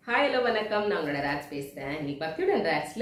hi hello வணக்கம் நான் உங்களோட ராஜ் பேசுகிறேன் இன்னைக்கு பக்தியுடன் ராஜ்ல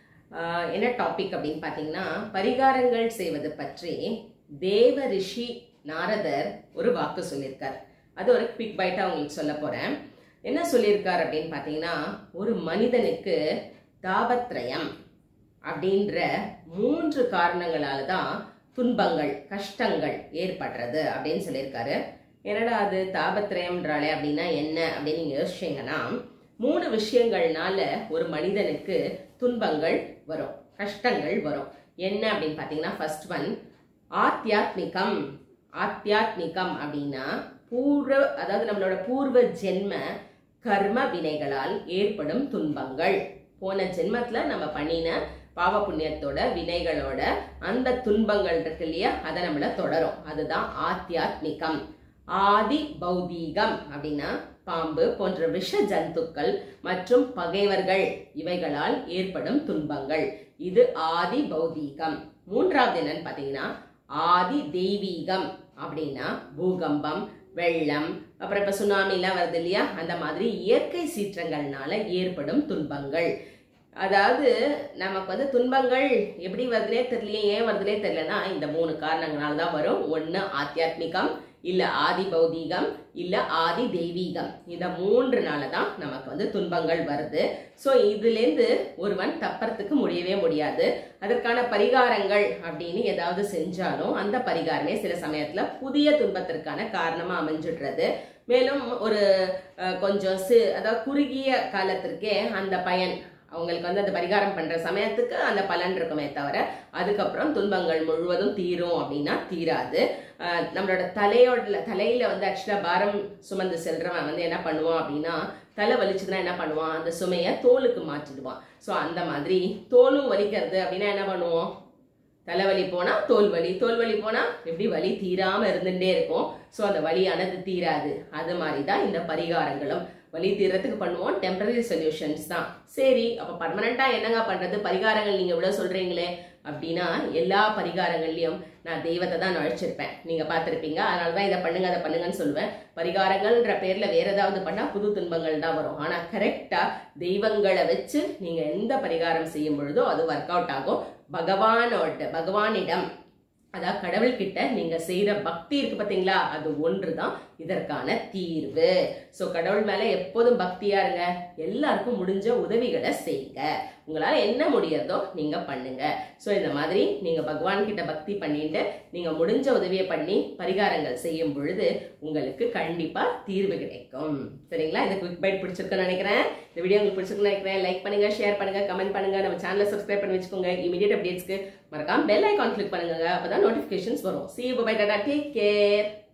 ஆஹ், என்ன டாபிக் அப்படின்னு பார்த்தீங்கன்னா பரிகாரங்கள் செய்வது பற்றி தேவ ரிஷி நாரதர் ஒரு வாக்கு சொல்லியிருக்கார் அது ஒரு குவிக் பைட்டாக உங்களுக்கு சொல்ல போகிறேன் என்ன சொல்லியிருக்கார் அப்படின்னு பார்த்தீங்கன்னா ஒரு மனிதனுக்கு தாபத்ரயம் அப்படின்ற மூன்று காரணங்களால தான் துன்பங்கள் கஷ்டங்கள் ஏற்படுறது அப்படின்னு சொல்லியிருக்காரு என்னடா அது தாபத்ரயம்ன்றாலே அப்படின்னா என்ன அப்படின்னு நீங்க யோசிச்சீங்கன்னா மூணு விஷயங்கள்னால ஒரு மனிதனுக்கு துன்பங்கள் வரும் கஷ்டங்கள் வரும் என்ன அப்படின்னு பார்த்தீங்கன்னா ஃபர்ஸ்ட் ஒன் ஆத்தியாத்மிகம் ஆத்தியாத்மிகம் அப்படின்னா பூர்வ அதாவது நம்மளோட பூர்வ ஜென்ம கர்ம வினைகளால் ஏற்படும் துன்பங்கள் போன ஜென்மத்துல நம்ம பண்ணின பாவ புண்ணியத்தோட வினைகளோட அந்த துன்பங்கள் இருக்கு இல்லையா அதை நம்மள தொடரும் அதுதான் ஆத்தியாத்மிகம் ஆதி பௌதீகம் அப்படின்னா பாம்பு போன்ற விஷ ஜந்துக்கள் மற்றும் பகைவர்கள் இவைகளால் ஏற்படும் துன்பங்கள் இது ஆதி பௌதீகம் மூன்றாவது என்னன்னு பார்த்தீங்கன்னா ஆதி தெய்வீகம் அப்படின்னா பூகம்பம் வெள்ளம் அப்புறம் இப்ப சுனாமிலாம் வருது இல்லையா அந்த மாதிரி இயற்கை சீற்றங்கள்னால ஏற்படும் துன்பங்கள் அதாவது நமக்கு வந்து துன்பங்கள் எப்படி வருதுனே தெரியலையே ஏன் வருதுனே தெரியலனா இந்த மூணு காரணங்களால தான் வரும் ஒன்று ஆத்தியாத்மிகம் இல்ல ஆதி பௌதீகம் இல்ல ஆதி தெய்வீகம் இந்த மூன்றுனால தான் நமக்கு வந்து துன்பங்கள் வருது ஸோ இதுலேருந்து ஒருவன் தப்பறதுக்கு முடியவே முடியாது அதற்கான பரிகாரங்கள் அப்படின்னு ஏதாவது செஞ்சாலும் அந்த பரிகாரமே சில சமயத்துல புதிய துன்பத்திற்கான காரணமா அமைஞ்சிடுறது மேலும் ஒரு அஹ், கொஞ்சம் சி அதாவது குறுகிய காலத்திற்கே அந்த பயன் அவங்களுக்கு வந்து அந்த பரிகாரம் பண்ற சமயத்துக்கு அந்த பலன் இருக்குமே தவிர அதுக்கப்புறம் துன்பங்கள் முழுவதும் தீரும் அப்படின்னா தீராது அஹ் நம்மளோட தலையோட தலையில வந்து ஆக்சுவலா பாரம் சுமந்து செல்றவன் வந்து என்ன பண்ணுவான் அப்படின்னா தலை வலிச்சதுன்னா என்ன பண்ணுவான் அந்த சுமையை தோலுக்கு மாற்றிடுவான் ஸோ அந்த மாதிரி தோலும் வலிக்கிறது அப்படின்னா என்ன பண்ணுவோம் தலைவலி போனா தோல் வலி தோல் வலி போனா எப்படி வலி தீராம இருந்துட்டே இருக்கும் ஸோ அந்த வலியானது தீராது அது மாதிரி தான் இந்த பரிகாரங்களும் வலி தீர்றதுக்கு பண்ணுவோம் டெம்பரரி சொல்யூஷன்ஸ் தான் சரி அப்ப பர்மனண்டா என்னங்க பண்றது பரிகாரங்கள் நீங்க இவ்வளவு சொல்றீங்களே அப்படின்னா எல்லா பரிகாரங்கள்லயும் நான் தெய்வத்தை தான் நுழைச்சிருப்பேன் நீங்க பார்த்திருப்பீங்க அதனால தான் இதை பண்ணுங்க அதை பண்ணுங்கன்னு சொல்லுவேன் பரிகாரங்கள்ன்ற பேர்ல வேற ஏதாவது பண்ணா புது துன்பங்கள் தான் வரும் ஆனா கரெக்டா தெய்வங்களை வச்சு நீங்க எந்த பரிகாரம் செய்யும் பொழுதோ அது ஒர்க் அவுட் ஆகும் பகவானோட பகவானிடம் அதாவது கடவுள்கிட்ட நீங்க செய்யற பக்தி இருக்கு பாத்தீங்களா அது ஒன்றுதான் இதற்கான தீர்வு சோ கடவுள் மேல எப்போதும் பக்தியா இருங்க எல்லாருக்கும் முடிஞ்ச உதவிகளை செய்யுங்க உங்களால என்ன முடியறதோ நீங்க பண்ணுங்க சோ இந்த மாதிரி நீங்க பகவான் கிட்ட பக்தி பண்ணிட்டு நீங்க முடிஞ்ச உதவியை பண்ணி பரிகாரங்கள் செய்யும் பொழுது உங்களுக்கு கண்டிப்பா தீர்வு கிடைக்கும் சரிங்களா இந்த குவிக் பைட் பிடிச்சிருக்குன்னு நினைக்கிறேன் இந்த வீடியோ உங்களுக்கு பிடிச்சிருக்குன்னு நினைக்கிறேன் லைக் பண்ணுங்க ஷேர் பண்ணுங்க கமெண்ட் பண்ணுங்க நம்ம சேனலை சப்ஸ்கிரைப் பண்ணி வச்சுக்கோங்க இமீடியட் அப்டேட்ஸ்க்கு மறக்காம பெல் ஐகான் கிளிக் பண்ணுங்க அப்பதான் நோட்டிபிகேஷன்ஸ் வரும் சி பை டாடா டேக் கேர்